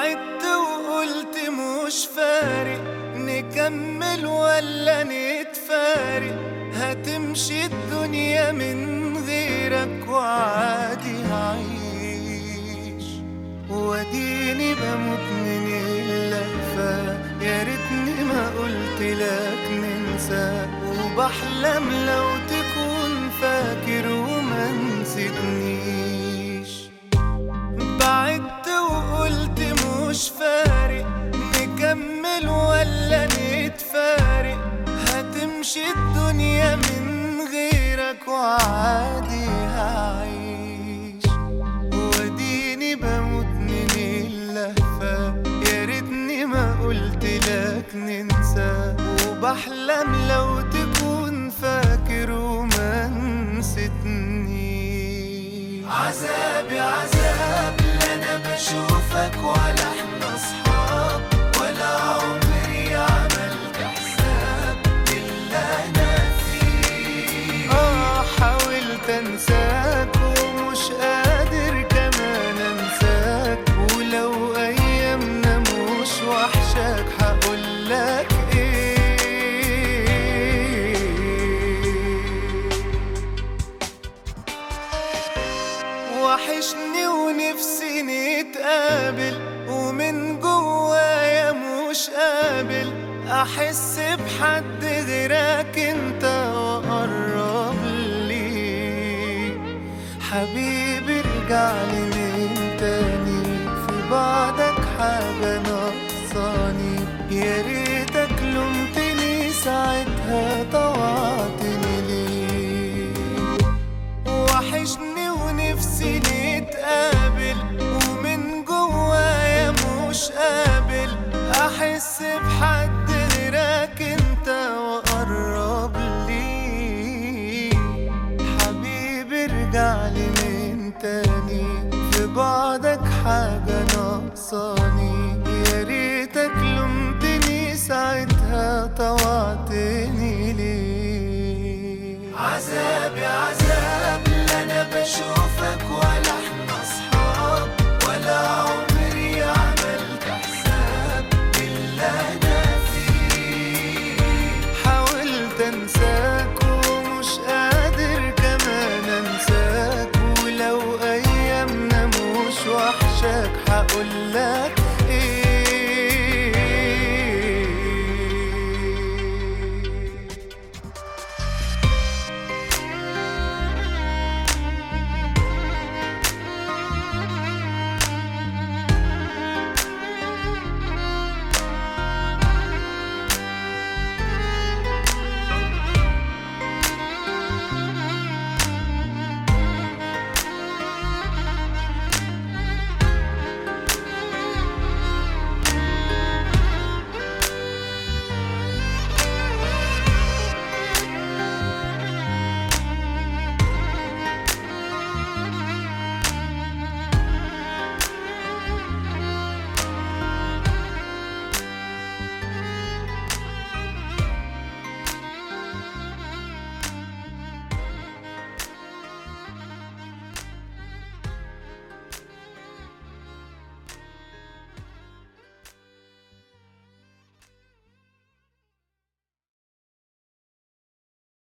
بعدت وقلت مش فارق نكمل ولا نتفارق هتمشي الدنيا من غيرك وعادي هعيش واديني بموت من اللهفة يا ريتني ما قلت لك ننسى وبحلم لو تكون فاكر وما نسيتنيش بعدت وقلت مش فارق نكمل ولا نتفارق هتمشي الدنيا من غيرك وعادي هعيش واديني بموت من اللهفة يا ريتني ما قلت لك ننسى وبحلم لو تكون فاكر وما نسيتني عذابي عذاب لا انا بشوفك ولا احنا اصحاب ولا عمري عملت حساب الا انا فيه اه حاولت انساك ومش قادر كمان انساك ولو ايامنا مش وحشاك هقولك ايه وحشني ونفسي نتقابل ومن جوايا مش قابل احس بحد غيرك انت واقرب لي حبيبي ارجع لي من تاني في بعدك حاجة ناقصاني يا ريتك لومتني ساعتها طوعتني ليه وحشني ونفسي نتقابل ومن جوايا مش قابل احس بحد غيرك انت واقرب لي حبيبي ارجع لي من تاني في بعدك حاجة ناقصاني يا ريتك لومتني ساعتها طوعتني ليه عذابي عذاب لا انا بشوف